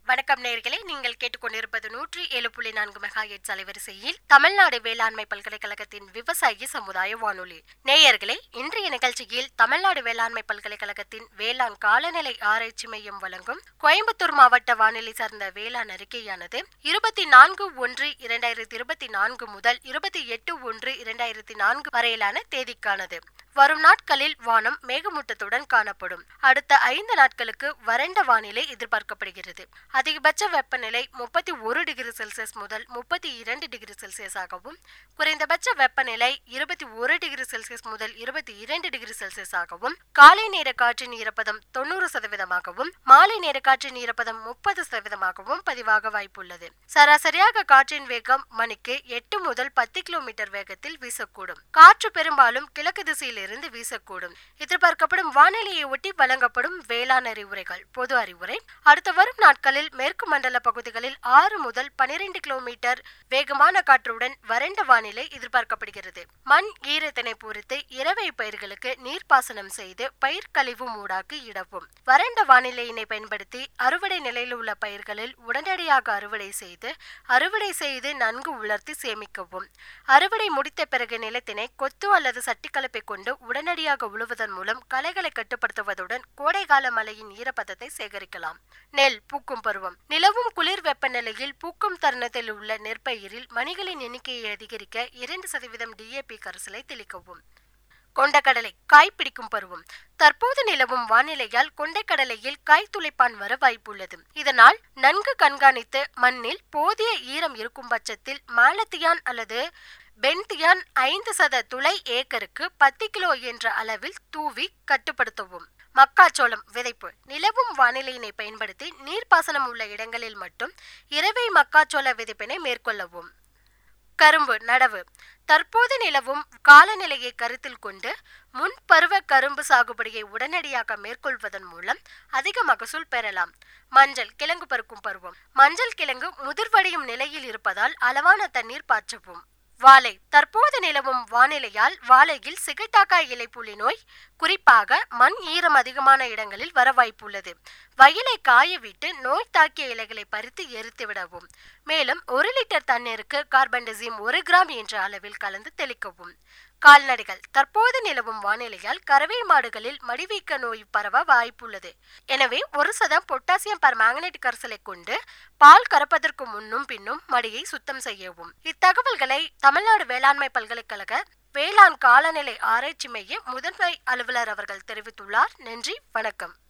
வணக்கம் நேயர்களே நீங்கள் கேட்டுக்கொண்டிருப்பது நூற்றி ஏழு புள்ளி நான்கு மெகா எட்ஸ் அலைவரிசையில் தமிழ்நாடு வேளாண்மை பல்கலைக்கழகத்தின் விவசாயி சமுதாய வானொலி நேயர்களே இன்றைய நிகழ்ச்சியில் தமிழ்நாடு வேளாண்மை பல்கலைக்கழகத்தின் வேளாண் காலநிலை ஆராய்ச்சி மையம் வழங்கும் கோயம்புத்தூர் மாவட்ட வானிலை சார்ந்த வேளாண் அறிக்கையானது இருபத்தி நான்கு ஒன்று இரண்டாயிரத்தி இருபத்தி நான்கு முதல் இருபத்தி எட்டு ஒன்று இரண்டாயிரத்தி நான்கு வரையிலான தேதிக்கானது வரும் நாட்களில் வானம் மேகமூட்டத்துடன் காணப்படும் அடுத்த ஐந்து நாட்களுக்கு வறண்ட வானிலை எதிர்பார்க்கப்படுகிறது அதிகபட்ச வெப்பநிலை முப்பத்தி ஒரு டிகிரி செல்சியஸ் முதல் முப்பத்தி இரண்டு டிகிரி செல்சியஸாகவும் குறைந்தபட்ச வெப்பநிலை இருபத்தி ஒரு டிகிரி செல்சியஸ் முதல் இருபத்தி இரண்டு டிகிரி செல்சியஸாகவும் காலை நேர காற்றின் ஈரப்பதம் தொண்ணூறு சதவீதமாகவும் மாலை நேர காற்றின் ஈரப்பதம் முப்பது சதவீதமாகவும் பதிவாக வாய்ப்புள்ளது சராசரியாக காற்றின் வேகம் மணிக்கு எட்டு முதல் பத்து கிலோமீட்டர் வேகத்தில் வீசக்கூடும் காற்று பெரும்பாலும் கிழக்கு திசையிலிருந்து வீசக்கூடும் எதிர்பார்க்கப்படும் வானிலையை ஒட்டி வழங்கப்படும் வேளாண் அறிவுரைகள் பொது அறிவுரை அடுத்து வரும் நாட்களில் மேற்கு மண்டல பகுதிகளில் ஆறு முதல் பனிரெண்டு கிலோமீட்டர் வேகமான காற்றுடன் வறண்ட வானிலை எதிர்பார்க்கப்படுகிறது மண் ஈரத்தினை பொறுத்து இரவை பயிர்களுக்கு நீர்ப்பாசனம் செய்து பயிர் கழிவு மூடாக்கு இடவும் வறண்ட வானிலையினை பயன்படுத்தி அறுவடை நிலையில் உள்ள பயிர்களில் உடனடியாக அறுவடை செய்து அறுவடை செய்து நன்கு உலர்த்தி சேமிக்கவும் அறுவடை முடித்த பிறகு நிலத்தினை கொத்து அல்லது சட்டி கலப்பை கொண்டு உடனடியாக உழுவதன் மூலம் களைகளை கட்டுப்படுத்துவதுடன் கோடைகால மழையின் ஈரப்பதத்தை சேகரிக்கலாம் நெல் பூக்கும் பருவம் நிலவும் குளிர் வெப்பநிலையில் பூக்கும் தருணத்தில் உள்ள நெற்பயிரில் மணிகளின் எண்ணிக்கையை அதிகரிக்க இரண்டு சதவீதம் டிஏபி கரைசலை தெளிக்கவும் கொண்டக்கடலை காய் பிடிக்கும் பருவம் தற்போது நிலவும் வானிலையால் கொண்டைக்கடலையில் காய் துளைப்பான் வர வாய்ப்புள்ளது இதனால் நன்கு கண்காணித்து மண்ணில் போதிய ஈரம் இருக்கும் பட்சத்தில் மாலத்தியான் அல்லது பென்தியான் ஐந்து சத துளை ஏக்கருக்கு பத்து கிலோ என்ற அளவில் தூவி கட்டுப்படுத்தவும் மக்காச்சோளம் விதைப்பு நிலவும் வானிலையினை பயன்படுத்தி நீர்ப்பாசனம் உள்ள இடங்களில் மட்டும் இரவை மக்காச்சோள விதைப்பினை மேற்கொள்ளவும் கரும்பு நடவு தற்போது நிலவும் காலநிலையை கருத்தில் கொண்டு முன் பருவ கரும்பு சாகுபடியை உடனடியாக மேற்கொள்வதன் மூலம் அதிக மகசூல் பெறலாம் மஞ்சள் கிழங்கு பருக்கும் பருவம் மஞ்சள் கிழங்கு முதிர்வடையும் நிலையில் இருப்பதால் அளவான தண்ணீர் பாய்ச்சவும் வாழை தற்போது நிலவும் வானிலையால் வாழையில் சிகைட்டாக்காய் இலைப்புள்ளி நோய் குறிப்பாக மண் ஈரம் அதிகமான இடங்களில் வர வாய்ப்புள்ளது வயலை காய விட்டு நோய் தாக்கிய இலைகளை பறித்து எரித்து விடவும் மேலும் ஒரு லிட்டர் தண்ணீருக்கு கார்பன்டசிம் ஒரு கிராம் என்ற அளவில் கலந்து தெளிக்கவும் கால்நடைகள் தற்போது நிலவும் வானிலையால் கறவை மாடுகளில் மடிவீக்க நோய் பரவ வாய்ப்புள்ளது எனவே ஒரு சதம் பொட்டாசியம் பர் மேங்கனேட் கரைசலை கொண்டு பால் கறப்பதற்கு முன்னும் பின்னும் மடியை சுத்தம் செய்யவும் இத்தகவல்களை தமிழ்நாடு வேளாண்மை பல்கலைக்கழக வேளாண் காலநிலை ஆராய்ச்சி மைய முதன்மை அலுவலர் அவர்கள் தெரிவித்துள்ளார் நன்றி வணக்கம்